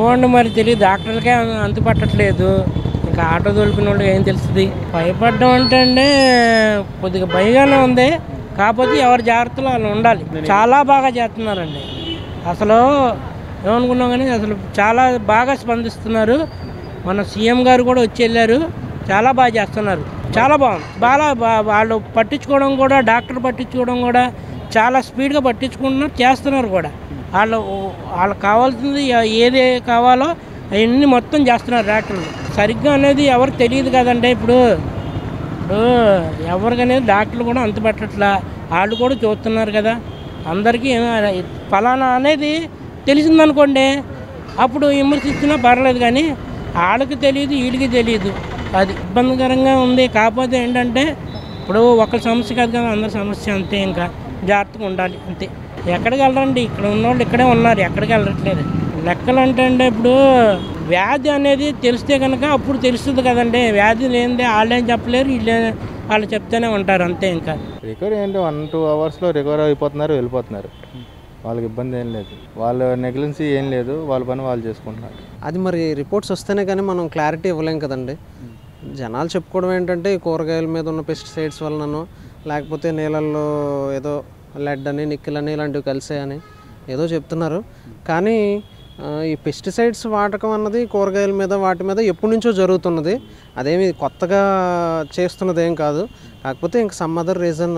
ఏమండి మరి తెలియదు డాక్టర్లకే అంతు పట్టట్లేదు ఇంకా ఆటో తోలిపిన వాళ్ళు ఏం తెలుస్తుంది భయపడడం అంటే అండి కొద్దిగా భయంగానే ఉంది కాకపోతే ఎవరి జాగ్రత్తలో వాళ్ళు ఉండాలి చాలా బాగా చేస్తున్నారండి అసలు ఏమనుకున్నాం కానీ అసలు చాలా బాగా స్పందిస్తున్నారు మన సీఎం గారు కూడా వచ్చి వెళ్ళారు చాలా బాగా చేస్తున్నారు చాలా బాగుంది బాగా బా- వాళ్ళు పట్టించుకోవడం కూడా డాక్టర్ పట్టించుకోవడం కూడా చాలా స్పీడ్గా పట్టించుకుంటున్నారు చేస్తున్నారు కూడా వాళ్ళు వాళ్ళకి కావాల్సింది ఏది కావాలో అవన్నీ మొత్తం చేస్తున్నారు డాక్టర్లు సరిగ్గా అనేది ఎవరికి తెలియదు కదండి ఇప్పుడు ఇప్పుడు ఎవరికనేది డాక్టర్లు కూడా అంత పెట్టట్లా వాళ్ళు కూడా చూస్తున్నారు కదా అందరికీ ఏమ- ఫలానా అనేది తెలిసిందనుకోండి అప్పుడు విమర్శించినా పర్లేదు కానీ వాళ్ళకి తెలియదు వీళ్ళకి తెలియదు అది ఇబ్బందికరంగా ఉంది కాకపోతే ఏంటంటే ఇప్పుడు ఒకరి సమస్య కాదు కదా అందరి సమస్య అంతే ఇంకా జాగ్రత్తగా ఉండాలి అంతే ఎక్కడికి వెళ్ళరండి ఇక్కడ ఉన్నోళ్ళు ఇక్కడే ఉన్నారు ఎక్కడికి వెళ్ళట్లేదు లెక్కలు అంటే అంటే ఇప్పుడు వ్యాధి అనేది తెలిస్తే కనుక అప్పుడు తెలుస్తుంది కదండి వ్యాధి లేనిదే వాళ్ళేం చెప్పలేరు వీళ్ళే వాళ్ళు చెప్తూనే ఉంటారు అంతే ఇంకా రికవరీ ఏంటి వన్ టూ అవర్స్లో రికవర్ అయిపోతున్నారు వెళ్ళిపోతున్నారు వాళ్ళకి ఇబ్బంది ఏం లేదు వాళ్ళ నెగ్లెన్సీ ఏం లేదు వాళ్ళ పని వాళ్ళు చేసుకుంటున్నారు అది మరి రిపోర్ట్స్ వస్తేనే కానీ మనం క్లారిటీ ఇవ్వలేం కదండి జనాలు చెప్పుకోవడం ఏంటంటే ఈ కూరగాయల మీద ఉన్న పెస్టిసైడ్స్ వలనను లేకపోతే నీళ్ళల్లో ఏదో లెడ్ అని నిక్కిల్ అని ఇలాంటివి కలిసాయని ఏదో చెప్తున్నారు కానీ ఆ, ఈ పెస్టిసైడ్స్ వాడకం అన్నది కూరగాయల మీద వాటి మీద ఎప్పటి నుంచో జరుగుతున్నది అదేమి కొత్తగా చేస్తున్నది ఏం కాదు కాకపోతే ఇంక సమ్ అదర్ రీజన్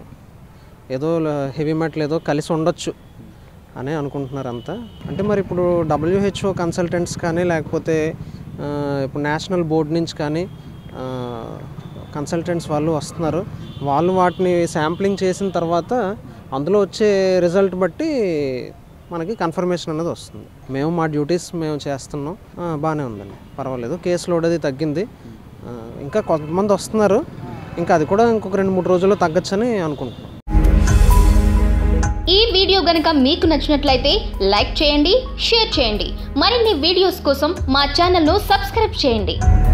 ఏదో హెవీ మెటల్ ఏదో కలిసి ఉండొచ్చు అని అనుకుంటున్నారు అంతా అంటే మరి ఇప్పుడు డబ్ల్యూహెచ్ఓ కన్సల్టెంట్స్ కానీ లేకపోతే ఆ, ఇప్పుడు నేషనల్ బోర్డు నుంచి కానీ కన్సల్టెంట్స్ వాళ్ళు వస్తున్నారు వాళ్ళు వాటిని శాంప్లింగ్ చేసిన తర్వాత అందులో వచ్చే రిజల్ట్ బట్టి మనకి కన్ఫర్మేషన్ అనేది వస్తుంది మేము మా డ్యూటీస్ మేము చేస్తున్నాం ఆ, బాగానే ఉందండి పర్వాలేదు కేసు లోడ్ అది తగ్గింది ఆ, ఇంకా కొంతమంది వస్తున్నారు ఇంకా అది కూడా ఇంకొక రెండు మూడు రోజుల్లో తగ్గచ్చని అనుకుంటున్నాం ఈ వీడియో గనుక మీకు నచ్చినట్లయితే లైక్ చేయండి షేర్ చేయండి మరిన్ని వీడియోస్ కోసం మా ఛానల్ను సబ్స్క్రైబ్ చేయండి